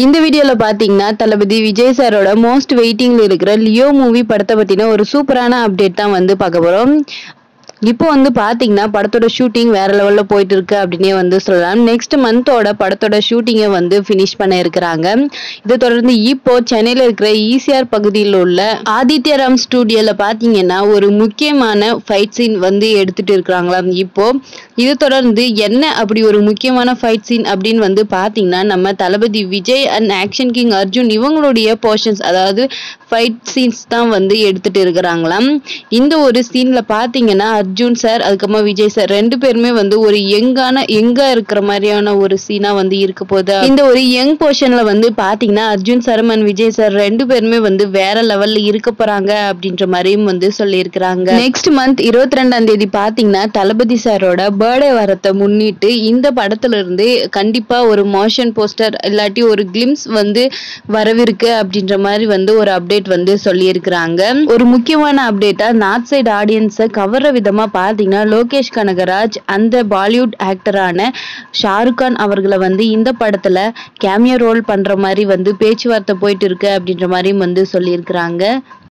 இந்த வீடியோல பாத்தீங்கன்னா தளபதி விஜய் சாரோட மோஸ்ட் வெயிட்டிங்ல இருக்கிற லியோ மூவி படத்தை பத்தின ஒரு சூப்பரான அப்டேட் தான் வந்து பார்க்க போறோம் இப்போ வந்து பாத்தீங்கன்னா படத்தோட ஷூட்டிங் வேற லெவல்ல போயிட்டு இருக்கு அப்படின்னே வந்து சொல்லலாம் நெக்ஸ்ட் மந்தோட படத்தோட ஷூட்டிங்கை வந்து ஃபினிஷ் பண்ண இருக்கிறாங்க இதை தொடர்ந்து இப்போ சென்னையில இருக்கிற ஈசிஆர் பகுதியில் உள்ள ஆதித்யராம் ஸ்டூடியோல பாத்தீங்கன்னா ஒரு முக்கியமான ஃபைட் சீன் வந்து எடுத்துட்டு இருக்கிறாங்களாம் இப்போ இது தொடர்ந்து என்ன அப்படி ஒரு முக்கியமான ஃபைட் சீன் அப்படின்னு வந்து பாத்தீங்கன்னா நம்ம Thalapathy Vijay and action king Arjun இவங்களுடைய போர்ஷன்ஸ் அதாவது ஃபைட் சீன்ஸ் தான் வந்து எடுத்துட்டு இருக்கிறாங்களாம் இந்த ஒரு சீன்ல பாத்தீங்கன்னா அர்ஜுன் சார் அதுக்கப்புறமா விஜய் சார் ரெண்டு பேருமே வந்து ஒரு யங்கான யங்கா இருக்கிற மாதிரியான ஒரு சீனா வந்து இருக்க போகுது இந்த ஒரு யங் போர்ஷன்ல வந்து பாத்தீங்கன்னா Arjun sir and Vijay sir ரெண்டு பேருமே வந்து வேற லெவல்ல இருக்க போறாங்க அப்படின்ற மாதிரியும் வந்து சொல்லியிருக்கிறாங்க நெக்ஸ்ட் மந்த் இருபத்தி ரெண்டாம் தேதி பாத்தீங்கன்னா தளபதி சாரோட பர்த்டே வரத்தை முன்னிட்டு இந்த படத்துல இருந்து கண்டிப்பா ஒரு மோஷன் போஸ்டர் இல்லாட்டி ஒரு கிளிம்ஸ் வந்து வரவிருக்கு அப்படின்ற மாதிரி வந்து ஒரு அப்டேட் வந்து சொல்லியிருக்கிறாங்க ஒரு முக்கியமான அப்டேட்டா நார்த் சைடு ஆடியன்ஸை கவர்ற விதமா பாத்தீங்கன்னா லோகேஷ் கனகராஜ் அந்த பாலிவுட் ஆக்டரான ஷாருக் கான் அவர்களை வந்து இந்த படத்துல கேமியோ ரோல் பண்ற மாதிரி வந்து பேச்சுவார்த்தை போயிட்டு இருக்கு அப்படின்ற மாதிரியும் வந்து சொல்லியிருக்கிறாங்க